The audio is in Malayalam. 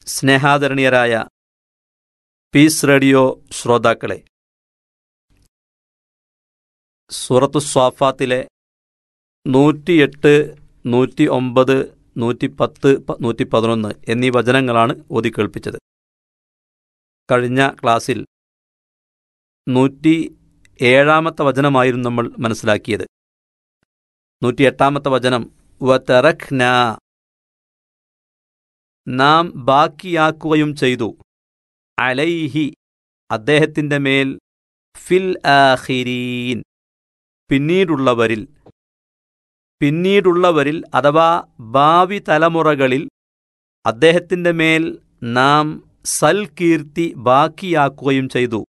സ്നേഹാദരണീയരായ പീസ് റേഡിയോ ശ്രോതാക്കളെ സൂറത്തു സ്വാഫാത്തിലെ നൂറ്റിയെട്ട് നൂറ്റി ഒമ്പത് നൂറ്റി പത്ത് നൂറ്റി പതിനൊന്ന് എന്നീ വചനങ്ങളാണ് ഓതി കേൾപ്പിച്ചത് കഴിഞ്ഞ ക്ലാസ്സിൽ നൂറ്റി ഏഴാമത്തെ വചനമായിരുന്നു നമ്മൾ മനസ്സിലാക്കിയത് നൂറ്റി എട്ടാമത്തെ വചനം വതറഖ്ന നാം ബാക്കിയാക്കുകയും ചെയ്തു അലൈഹി അദ്ദേഹത്തിൻ്റെ മേൽ ഫിൽ ആഖിരീൻ പിന്നീടുള്ളവരിൽ പിന്നീടുള്ളവരിൽ അഥവാ ഭാവി തലമുറകളിൽ അദ്ദേഹത്തിൻ്റെ മേൽ നാം സൽകീർത്തി ബാക്കിയാക്കുകയും ചെയ്തു